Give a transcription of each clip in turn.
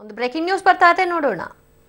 ಒಂದು breaking news ಬರ್ತಾ ಇದೆ ನೋಡೋಣ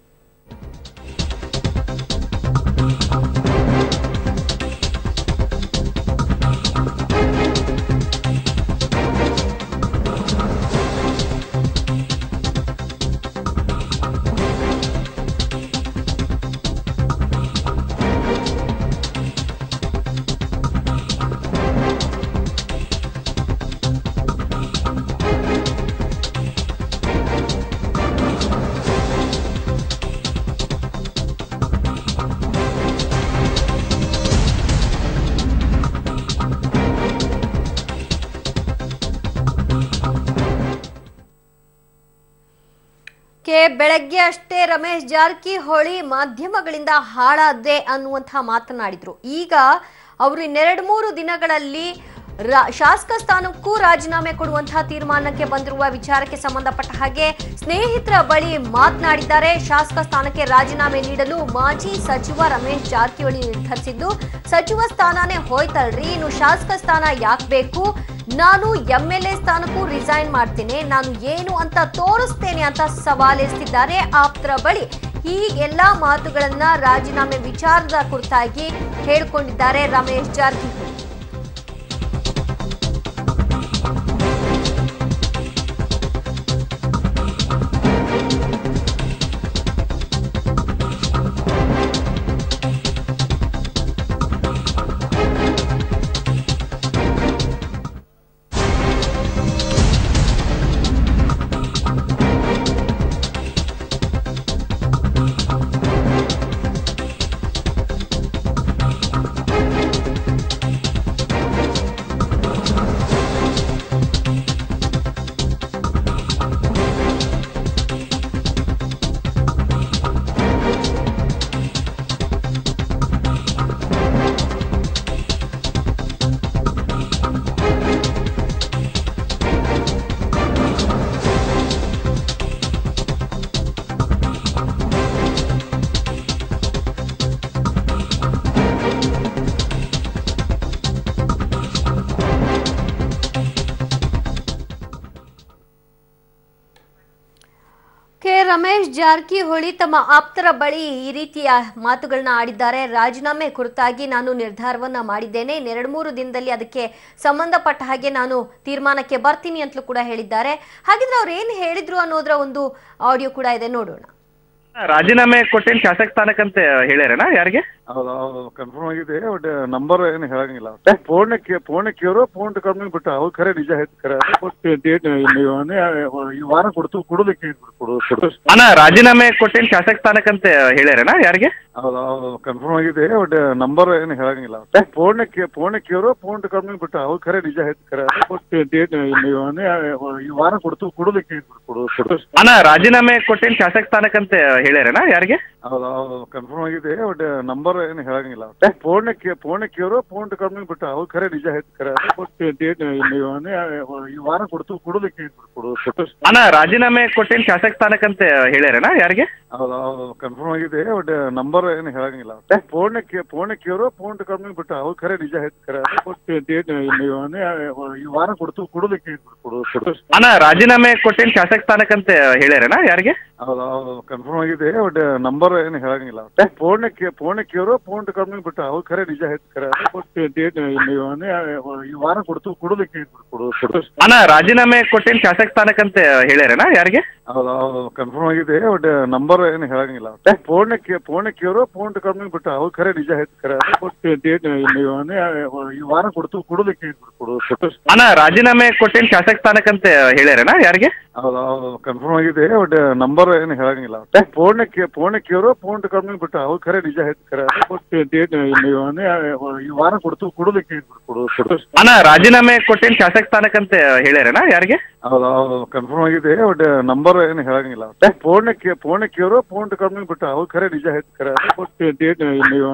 ಕೆ ಬೆಳಗ್ಗೆ ಅಷ್ಟೇ ರಮೇಶ್ ಜಾರಕಿಹೊಳಿ ಮಾಧ್ಯಮಗಳಿಂದ ಹಾಳಾದೆ ಅನ್ನುವಂತಹ ಮಾತನಾಡಿದ್ರು ಈಗ ಅವರು ಇನ್ನೆರಡು ಮೂರು ದಿನಗಳಲ್ಲಿ ರಾ- ಶಾಸಕ ಸ್ಥಾನಕ್ಕೂ ರಾಜೀನಾಮೆ ಕೊಡುವಂತಹ ತೀರ್ಮಾನಕ್ಕೆ ಬಂದಿರುವ ವಿಚಾರಕ್ಕೆ ಸಂಬಂಧಪಟ್ಟ ಹಾಗೆ ಸ್ನೇಹಿತರ ಬಳಿ ಮಾತನಾಡಿದ್ದಾರೆ ಶಾಸಕ ಸ್ಥಾನಕ್ಕೆ ರಾಜೀನಾಮೆ ನೀಡಲು ಮಾಜಿ ಸಚಿವ ರಮೇಶ್ ಜಾರಕಿಹೊಳಿ ನಿರ್ಧರಿಸಿದ್ದು ಸಚಿವ ಸ್ಥಾನನೇ ಹೋಯ್ತಲ್ರಿ ಇನ್ನು ಶಾಸಕ ಸ್ಥಾನ ಯಾಕೆ ಬೇಕು ನಾನು ಎಂ ಎಲ್ ಎ ಸ್ಥಾನಕ್ಕೂ ರಿಸೈನ್ ಮಾಡ್ತೇನೆ ನಾನು ಏನು ಅಂತ ತೋರಿಸ್ತೇನೆ ಅಂತ ಸವಾಲೆಸ್ತಿದ್ದಾರೆ ಆಪ್ತರ ಬಳಿ ಹೀಗೆಲ್ಲಾ ಮಾತುಗಳನ್ನ ರಾಜೀನಾಮೆ ವಿಚಾರದ ಕುರಿತಾಗಿ ಹೇಳಿಕೊಂಡಿದ್ದಾರೆ ರಮೇಶ್ ಜಾರಕಿಹೊಳಿ ಕೆ ರಮೇಶ್ ಜಾರಕಿಹೊಳಿ ತಮ್ಮ ಆಪ್ತರ ಬಳಿ ಈ ರೀತಿಯ ಮಾತುಗಳನ್ನ ಆಡಿದ್ದಾರೆ ರಾಜೀನಾಮೆ ಕುರಿತಾಗಿ ನಾನು ನಿರ್ಧಾರವನ್ನ ಮಾಡಿದ್ದೇನೆ ಇನ್ನೆರಡು ಮೂರು ದಿನದಲ್ಲಿ ಅದಕ್ಕೆ ಸಂಬಂಧಪಟ್ಟ ಹಾಗೆ ನಾನು ತೀರ್ಮಾನಕ್ಕೆ ಬರ್ತೀನಿ ಅಂತಲೂ ಕೂಡ ಹೇಳಿದ್ದಾರೆ ಹಾಗಿದ್ರೆ ಅವ್ರು ಏನು ಹೇಳಿದ್ರು ಅನ್ನೋದರ ಒಂದು ಆಡಿಯೋ ಕೂಡ ಇದೆ ನೋಡೋಣ ರಾಜೀನಾಮೆ ಕೊಟ್ಟೇನು ಶಾಸಕ ಸ್ಥಾನಕ್ಕಂತ ಹೇಳ್ಯಾರಣ ಯಾರಿಗೆ ಹೌದು ಹೌದು ಕನ್ಫರ್ಮ್ ಆಗಿದೆ ಬಟ್ ನಂಬರ್ ಏನು ಹೇಳಂಗಿಲ್ಲ ಫೋನ್ ಫೋನ್ ಕೇರೋ ಫೋನ್ ಕಮ್ಮಿ ಬಿಟ್ಟು ಅವ್ರು ಖರೆ ನಿಜ ಹೇಳ್ತ ಖರೆ ಬಟ್ ಡೇಟ್ ನೀವು ಈ ವಾರ ಕೊಡ್ತು ಕೊಡೋದಕ್ಕೆ ಕೊಡು ಕೊಡು ಅಣ್ಣ ರಾಜೀನಾಮೆ ಕೊಟ್ಟೇನು ಶಾಸಕ ಸ್ಥಾನಕ್ಕಂತ ಹೇಳ್ಯಾರಣ ಯಾರಿಗೆ ಹೌದು ಹೌದು ಕನ್ಫರ್ಮ್ ಆಗಿದೆ ಬಟ್ ನಂಬರ್ ಏನು ಹೇಳಂಗಿಲ್ಲ ಫೋನ್ ಫೋನ್ ಕೇರೋ ಫೋನ್ ಕಮ್ಮಿ ಬಿಟ್ಟು ಅವ್ರು ಖರೆ ನಿಜ ಹೇಳ್ತ ಖರೆ ಬಟ್ ಡೇಟ್ ನೀವು ಈ ವಾರ ಕೊಡ್ತು ಕೊಡೋದಕ್ಕೆ ಕೊಡು ಕೊಡು ಅಣ್ಣ ರಾಜೀನಾಮೆ ಕೊಟ್ಟೇನು ಶಾಸಕ ಸ್ಥಾನಕ್ಕಂತ ಹೇಳ್ಯಾರಣ ಯಾರಿಗೆ ಹೌದು ಹೌದು ಕನ್ಫರ್ಮ್ ಆಗಿದೆ ಬಟ್ ನಂಬರ್ ಏನು ಹೇಳಂಗಿಲ್ಲ ಫೋನ್ ಫೋನ್ ಕೇರೋ ಫೋನ್ ಕಮ್ಮಿ ಬಿಟ್ಟು ಅವ್ರು ಖರೆ ನಿಜ ಹೇಳ್ತ ಖರೆ ಬಟ್ ಡೇಟ್ ನೀವು ಈ ವಾರ ಕೊಡ್ತು ಕೊಡೋದಕ್ಕೆ ಕೊಡು ಕೊಡು ಅಣ್ಣ ರಾಜೀನಾಮೆ ಕೊಟ್ಟೇನು ಶಾಸಕ ಸ್ಥಾನಕ್ಕಂತ ಹೇಳ್ಯಾರಣ ಯಾರಿಗೆ ಹೌದು ಹೌದು ಕನ್ಫರ್ಮ್ ಆಗಿದೆ ಬಟ್ ನಂಬರ್ ಏನು ಹೇಳಂಗಿಲ್ಲ ಫೋನ್ ಫೋನ್ ಕೇರೋ ಫೋನ್ ಕಮ್ಮಿ ಬಿಟ್ಟು ಅವ್ರು ಖರೆ ನಿಜ ಹೇಳ್ತ ಖರೆ ಬಟ್ ಡೇಟ್ ನೀವು ಈ ವಾರ ಕೊಡ್ತು ಕೊಡೋದಕ್ಕೆ ಕೊಡು ಕೊಡು ಅಣ್ಣ ರಾಜೀನಾಮೆ ಕೊಟ್ಟೇನು ಶಾಸಕ ಸ್ಥಾನಕ್ಕಂತ ಹೇಳ್ಯಾರಣ ಯಾರಿಗೆ ಹೌದು ಹೌದು ಕನ್ಫರ್ಮ್ ಆಗಿದೆ ಬಟ್ ನಂಬರ್ ಏನು ಹೇಳಂಗಿಲ್ಲ ಫೋನ್ ಫೋನ್ ಕೇರೋ ಫೋನ್ ಕಮ್ಮಿ ಬಿಟ್ಟು ಅವ್ರು ಖರೆ ನಿಜ ಹೇಳ್ತ ಖರೆ ಬಟ್ ಡೇಟ್ ನೀವು ಈ ವಾರ ಕೊಡ್ತು ಕೊಡೋದಕ್ಕೆ ಕೊಡು ಕೊಡು ಅಣ್ಣ ರಾಜೀನಾಮೆ ಕೊಟ್ಟೇನು ಶಾಸಕ ಸ್ಥಾನಕ್ಕಂತ ಹೇಳ್ಯಾರಣ ಯಾರಿಗೆ ಹೌದು ಹೌದು ಕನ್ಫರ್ಮ್ ಆಗಿದೆ ಬಟ್ ನಂಬರ್ ಏನು ಹೇಳಂಗಿಲ್ಲ ಫೋನ್ ಫೋನ್ ಕೇರೋ ಫೋನ್ ಕಮ್ಮಿ ಬಿಟ್ಟು ಅವ್ರು ಖರೆ ನಿಜ ಹೇಳ್ತ ಖರೆ ಬಟ್ ಡೇಟ್ ನೀವು ಈ ವಾರ ಕೊಡ್ತು ಕೊಡೋದಕ್ಕೆ ಕೊಡು ಕೊಡು ಅಣ್ಣ ರಾಜೀನಾಮೆ ಕೊಟ್ಟೇನು ಶಾಸಕ ಸ್ಥಾನಕ್ಕಂತ ಹೇಳ್ಯಾರಣ ಯಾರಿಗೆ ಹೌದು ಹೌದು ಕನ್ಫರ್ಮ್ ಆಗಿದೆ ಬಟ್ ನಂಬರ್ ಏನು ಹೇಳಂಗಿಲ್ಲ ಫೋನ್ ಫೋನ್ ಕೇರೋ ಫೋನ್ ಕಮ್ಮಿ ಬಿಟ್ಟು ಅವ್ರು ಖರೆ ನಿಜ ಹೇಳ್ತ ಖರೆ ಬಟ್ ಡೇಟ್ ನೀವು ಈ ವಾರ ಕೊಡ್ತು ಕೊಡೋದಕ್ಕೆ ಕೊಡು ಕೊಡು ಅಣ್ಣ ರಾಜೀನಾಮೆ ಕೊಟ್ಟೇನು ಶಾಸಕ ಸ್ಥಾನಕ್ಕಂತ ಹೇಳ್ಯಾರಣ ಯಾರಿಗೆ ಹೌದು ಹೌದು ಕನ್ಫರ್ಮ್ ಆಗಿದೆ ಬಟ್ ನಂಬರ್ ಏನು ಹೇಳಂಗಿಲ್ಲ ಫೋನ್ ಫೋನ್ ಕೇರೋ ಫೋನ್ ಕಮ್ಮಿ ಬಿಟ್ಟು ಅವ್ರು ಖರೆ ನಿಜ ಹೇಳ್ತ ಖರೆ ಬಟ್ ಡೇಟ್ ನೀವು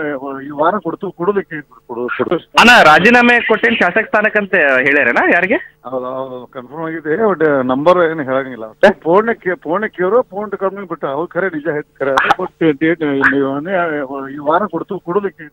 ಈ ವಾರ ಕೊಡ್ತು ಕೊಡೋದಕ್ಕೆ ಕೊಡು ಕೊಡು ಅಣ್ಣ ರಾಜೀನಾಮೆ ಕೊಟ್ಟೇನು ಶಾಸಕ ಸ್ಥಾನಕ್ಕಂತ ಹೇಳ್ಯಾರಣ ಯಾರಿಗೆ ಹೌದು ಹೌದು ಕನ್ಫರ್ಮ್ ಆಗಿದೆ ಬಟ್ ನಂಬರ್ ಏನು ಹೇಳಂಗಿಲ್ಲ ಫೋನ್ ಫೋನ್ ಕೇರೋ ಫೋನ್ ಕಮ್ಮಿ ಬಿಟ್ಟು ಅವ್ರು ಖರೆ ನಿಜ ಹೇಳ್ತ ಖರೆ ಬಟ್ ಡೇಟ್ ನೀವು ಈ ವಾರ ಕೊಡ್ತು ಕೊಡೋದಕ್ಕೆ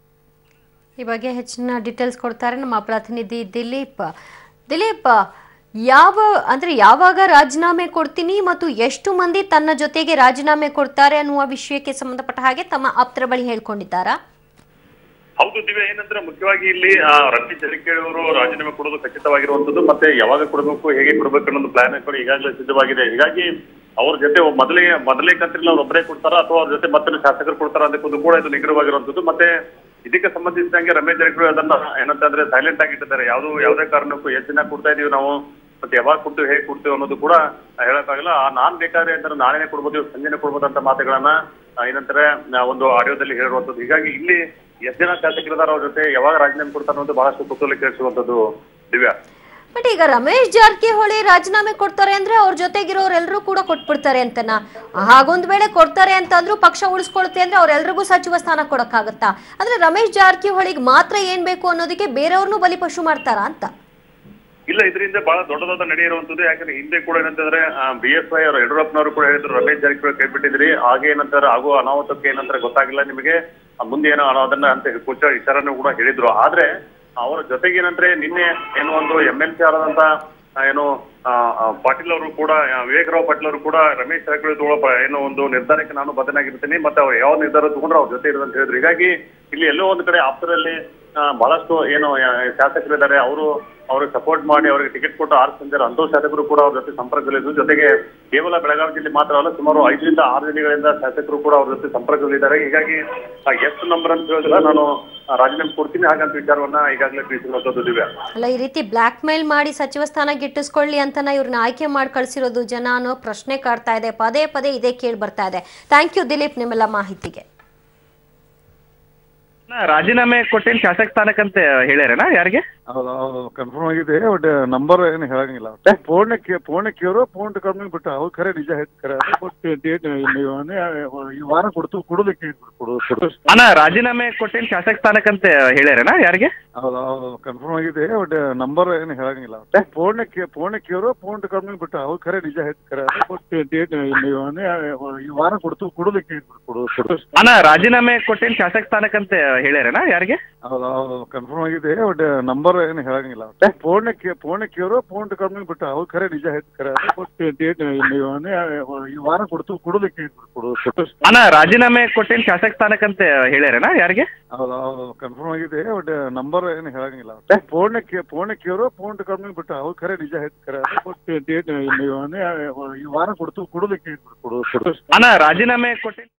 ಈ ಬಗ್ಗೆ ಹೆಚ್ಚಿನ ಡೀಟೇಲ್ಸ್ ಕೊಡ್ತಾರೆ ನಮ್ಮ ಪ್ರತಿನಿಧಿ ದಿಲೀಪ್ ದಿಲೀಪ್ ಯಾವ ಅಂದ್ರೆ ಯಾವಾಗ ರಾಜೀನಾಮೆ ಕೊಡ್ತೀನಿ ಮತ್ತು ಎಷ್ಟು ಮಂದಿ ತನ್ನ ಜೊತೆಗೆ ರಾಜೀನಾಮೆ ಕೊಡ್ತಾರೆ ಅನ್ನುವ ವಿಷಯಕ್ಕೆ ಸಂಬಂಧಪಟ್ಟ ಹಾಗೆ ತಮ್ಮ ಆಪ್ತರ ಬಳಿ ಹೇಳ್ಕೊಂಡಿದ್ದಾರಾ ಹೌದು ದಿವ್ಯ ಏನಂದ್ರೆ ಮುಖ್ಯವಾಗಿ ಇಲ್ಲಿ ಆ, ರಮೇಶ್ ಜಾರಕಿಹೊಳಿ ಅವರು ರಾಜೀನಾಮೆ ಕೊಡೋದು ಖಚಿತವಾಗಿರುವಂತದ್ದು ಮತ್ತೆ ಯಾವಾಗ ಕೊಡಬೇಕು ಹೇಗೆ ಕೊಡಬೇಕು ಅನ್ನೋದು ಪ್ಲಾನ್ ಕೂಡ ಈಗಾಗಲೇ ಸಿದ್ಧವಾಗಿದೆ ಹೀಗಾಗಿ ಅವ್ರ ಜೊತೆ ಮೊದಲೇ ಮೊದಲೇ ಕಂತ್ರಿಲಿ ಅವ್ರು ಒಬ್ಬರೇ ಕೊಡ್ತಾರ ಅಥವಾ ಅವ್ರ ಜೊತೆ ಮತ್ತೆ ಶಾಸಕರು ಕೊಡ್ತಾರ ಅದಕ್ಕೊಂದು ಕೂಡ ಇದು ನಿಗ್ರಹವಾಗಿರುವಂತದ್ದು ಮತ್ತೆ ಇದಕ್ಕೆ ಸಂಬಂಧಿಸಿದಂಗೆ ರಮೇಶ್ ಜಾರಕಿಹೊಳಿ ಅದನ್ನ ಏನಂತಂದ್ರೆ ಸೈಲೆಂಟ್ ಆಗಿಟ್ಟಿದ್ದಾರೆ ಯಾವ್ದು ಯಾವುದೇ ಕಾರಣಕ್ಕೂ ಎಷ್ಟು ದಿನ ಕೊಡ್ತಾ ಇದೀವಿ ನಾವು ಮತ್ತೆ ಯಾವಾಗ ಕೊಡ್ತೀವಿ ಹೇಗೆ ಕೊಡ್ತೀವಿ ಅನ್ನೋದು ಕೂಡ ಹೇಳಕ್ಕಾಗಲ್ಲ ಆ ನಾನ್ ಬೇಕಾದ್ರೆ ಅಂದ್ರೆ ನಾಳೆನೆ ಕೊಡ್ಬೋದು ಇವತ್ತು ಸಂಜೆನೆ ಕೊಡ್ಬೋದು ಅಂತ ಮಾತುಗಳನ್ನ ಆ, ಏನಂತಾರೆ ಆ, ಒಂದು ಆಡಿಯೋದಲ್ಲಿ ಹೇಳಿರುವಂತದ್ದು ಹೀಗಾಗಿ ಇಲ್ಲಿ ಎಷ್ಟು ಜನ ಶಾಸಕರಿದಾರ ಅವ್ರ ಜೊತೆ ಯಾವಾಗ ರಾಜೀನಾಮೆ ಕೊಡ್ತಾರೆ ಅನ್ನೋದು ಬಹಳಷ್ಟು ಕುತೂಹಲ ಕೇಳಿಸುವಂತದ್ದು ದಿವ್ಯಾ ಬಟ್ ಈಗ ರಮೇಶ್ ಜಾರಕಿಹೊಳಿ ರಾಜೀನಾಮೆ ಕೊಡ್ತಾರೆ ಅಂದ್ರೆ ಅವ್ರ ಜೊತೆಗಿರೋರೆಲ್ಲರೂ ಕೂಡ ಕೊಟ್ಬಿಡ್ತಾರೆ ಅಂತನಾ ಹಾಗೊಂದ್ ವೇಳೆ ಕೊಡ್ತಾರೆ ಅಂತಂದ್ರೂ ಪಕ್ಷ ಉಳಿಸ್ಕೊಳುತ್ತೆ ಅಂದ್ರೆ ಅವ್ರೆಲ್ರಿಗೂ ಸಚಿವ ಸ್ಥಾನ ಕೊಡಕ್ಕಾಗತ್ತಾ ಅಂದ್ರೆ ರಮೇಶ್ ಜಾರಕಿಹೊಳಿಗೆ ಮಾತ್ರ ಏನ್ ಬೇಕು ಅನ್ನೋದಕ್ಕೆ ಬೇರೆಯವ್ರನ್ನೂ ಬಲಿಪಶು ಮಾಡ್ತಾರಾ ಅಂತ ಇಲ್ಲ ಇದರಿಂದ ಬಹಳ ದೊಡ್ಡದಾದ ನಡೆ ಇರುವಂತದ್ದು ಯಾಕಂದ್ರೆ ಹಿಂದೆ ಕೂಡ ಏನಂತಂದ್ರೆ ಬಿ ಎಸ್ ಐ ಅವರು ಯಡಿಯೂರಪ್ಪನವರು ಕೂಡ ಹೇಳಿದ್ರು ರಮೇಶ್ ಜಾರಕಿಹೊಳಿ ಕೈ ಬಿಟ್ಟಿದ್ರಿ ಹಾಗೆ ಏನಂತಾರೆ ಆಗುವ ಅನಾಹುತಕ್ಕೆ ಏನಂತಾರೆ ಗೊತ್ತಾಗಿಲ್ಲ ನಿಮಗೆ ಆ, ಮುಂದೆ ಏನೋ ಅದನ್ನ ಅಂತ ಕುಚ ವಿಚಾರನೂ ಕೂಡ ಹೇಳಿದ್ರು ಆದ್ರೆ ಅವರ ಜೊತೆಗೆ ಏನಂದ್ರೆ ನಿನ್ನೆ ಏನೋ ಒಂದು ಎಂ ಎಲ್ ಸಿ ಆದಂತ ಆ, ಏನು ಆ, ಆ, ಪಾಟೀಲ್ ಅವರು ಕೂಡ ಆ, ವಿವೇಕರಾವ್ ಪಾಟೀಲ್ ಅವರು ಕೂಡ ರಮೇಶ್ ಜಾರಕಿಹೊಳಿ ತಗೊಳ್ಳೋ ಪ- ಏನೋ ಒಂದು ನಿರ್ಧಾರಕ್ಕೆ ನಾನು ಬದಲಾಗಿರ್ತೀನಿ ಮತ್ತೆ ಅವ್ರು ಯಾವ ನಿರ್ಧಾರ ತಗೊಂಡ್ರೆ ಅವ್ರ ಜೊತೆ ಇರೋದು ಅಂತ ಹೇಳಿದ್ರು ಹೀಗಾಗಿ ಇಲ್ಲಿ ಎಲ್ಲೋ ಒಂದು ಕಡೆ ಆಪ್ತರಲ್ಲಿ ಆ, ಬಹಳಷ್ಟು ಏನು ಆ, ಶಾಸಕರಿದ್ದಾರೆ ಅವರು ಅವ್ರಿಗೆ ಸಪೋರ್ಟ್ ಮಾಡಿ ಅವರಿಗೆ ಟಿಕೆಟ್ ಕೊಟ್ಟು ಆರಿಸಿದ್ದಾರೆ ಅಂಥ ಶಾಸಕರು ಕೂಡ ಅವ್ರ ಜೊತೆ ಸಂಪರ್ಕದಲ್ಲಿದ್ದು ಜೊತೆಗೆ ಕೇವಲ ಬೆಳಗಾವಿ ಜಿಲ್ಲೆ ಮಾತ್ರ ಅಲ್ಲ ಸುಮಾರು ಐದರಿಂದ ಆರು ಜಿಲ್ಲೆಗಳಿಂದ ಶಾಸಕರು ಕೂಡ ಅವ್ರ ಜೊತೆ ಸಂಪರ್ಕದಲ್ಲಿದ್ದಾರೆ ಹೀಗಾಗಿ ಆ, ಎಷ್ಟು ನಂಬರ್ ಅಂತ ಹೇಳಿದ್ರೆ ನಾನು ಆ, ರಾಜೀನಾಮೆ ಕೊಡ್ತೀನಿ ಹಾಗಂತ ವಿಚಾರವನ್ನ ಈಗಾಗಲೇ ತಿಳಿಸಿರುವಂತದ್ದು ದಿವ್ಯಾ ಅಲ್ಲ ಈ ರೀತಿ ಬ್ಲ್ಯಾಕ್ ಮೇಲ್ ಮಾಡಿ ಸಚಿವ ಸ್ಥಾನ ಗಿಟ್ಟಿಸ್ಕೊಳ್ಳಿ ಅಂತನ ಇವ್ರನ್ನ ಆಯ್ಕೆ ಮಾಡಿ ಕಳ್ಸಿರೋದು ಜನ ಅನ್ನೋ ಪ್ರಶ್ನೆ ಕಾಡ್ತಾ ಇದೆ ಪದೇ ಪದೇ ಇದೇ ಕೇಳಿ ಬರ್ತಾ ಇದೆ ಥ್ಯಾಂಕ್ ಯು ದಿಲೀಪ್ ನಿಮ್ಮೆಲ್ಲ ಮಾಹಿತಿಗೆ ರಾಜೀನಾಮೆ ಕೊಟ್ಟೇನು ಶಾಸಕ ಸ್ಥಾನಕ್ಕಂತ ಹೇಳ್ಯಾರೇನ ಯಾರಿಗೆ ಹೌದು ಹೌದು ಕನ್ಫರ್ಮ್ ಆಗಿದೆ ಬಟ್ ನಂಬರ್ ಏನು ಹೇಳಂಗಿಲ್ಲ ಫೋನ್ ಫೋನ್ ಕೇರೋ ಫೋನ್ ಕಂಪ್ನಿ ಬಿಟ್ಟು ಅವ್ರು ಖರೆ ನಿಜ ಹೇಳ್ತಾರೆ ಖರೆ ಬಟ್ ಡೇಟ್ ಈ ವಾರ ಕೊಡ್ತು ಕೊಡೋದಕ್ಕೆ ಕೊಡು ಕೊಡು ಅಣ್ಣ ರಾಜೀನಾಮೆ ಕೊಟ್ಟೇನು ಶಾಸಕ ಸ್ಥಾನಕ್ಕಂತ ಹೇಳ್ಯಾರೇನ ಯಾರಿಗೆ ಹೌದು ಹೌದು ಕನ್ಫರ್ಮ್ ಆಗಿದೆ ಬಟ್ ನಂಬರ್ ಏನು ಹೇಳಂಗಿಲ್ಲ ಫೋನ್ ಫೋನ್ ಕೇರೋ ಫೋನ್ ಕಂಪ್ನಿ ಬಿಟ್ಟು ಅವ್ರು ಖರೆ ನಿಜ ಹೇಳ್ತಾರೆ ಖರೆ ಬಟ್ ಡೇಟ್ ಈ ವಾರ ಕೊಡ್ತು ಕೊಡೋದಕ್ಕೆ ಕೊಡು ಕೊಡು ಅಣ್ಣ ರಾಜೀನಾಮೆ ಕೊಟ್ಟೇನು ಶಾಸಕ ಸ್ಥಾನಕ್ಕಂತ ಹೇಳ್ಯಾರೇನ ಯಾರಿಗೆ ಹೌದು ಹೌದು ಕನ್ಫರ್ಮ್ ಆಗಿದೆ ಬಟ್ ನಂಬರ್ ಏನು ಹೇಳಂಗಿಲ್ಲ ಫೋನ್ ಫೋನ್ ಕೇರೋ ಫೋನ್ ಕಂಪ್ನಿ ಬಿಟ್ಟು ಅವ್ರು ಖರೆ ನಿಜ ಹೇಳ್ತಾರೆ ಖರೆ ಬಟ್ ಡೇಟ್ ಈ ವಾರ ಕೊಡ್ತು ಕೊಡೋದಕ್ಕೆ ಕೊಡು ಕೊಡು ಅಣ್ಣ ರಾಜೀನಾಮೆ ಕೊಟ್ಟೇನು ಶಾಸಕ ಸ್ಥಾನಕ್ಕಂತ ಹೇಳ್ಯಾರೇನ ಯಾರಿಗೆ ಹೌದು ಹೌದು ಕನ್ಫರ್ಮ್ ಆಗಿದೆ ಬಟ್ ನಂಬರ್ ಏನು ಹೇಳಂಗಿಲ್ಲ ಫೋನ್ ಫೋನ್ ಕೇರೋ ಫೋನ್ ಕಂಪ್ನಿ ಬಿಟ್ಟು ಅವ್ರು ಖರೆ ನಿಜ ಹೇಳ್ತಾರೆ ಖರೆ ಬಟ್ ಡೇಟ್ ಈ ವಾರ ಕೊಡ್ತು ಕೊಡೋದಕ್ಕೆ ಕೊಡು ಕೊಡು ಅಣ್ಣ ರಾಜೀನಾಮೆ ಕೊಟ್ಟೇನು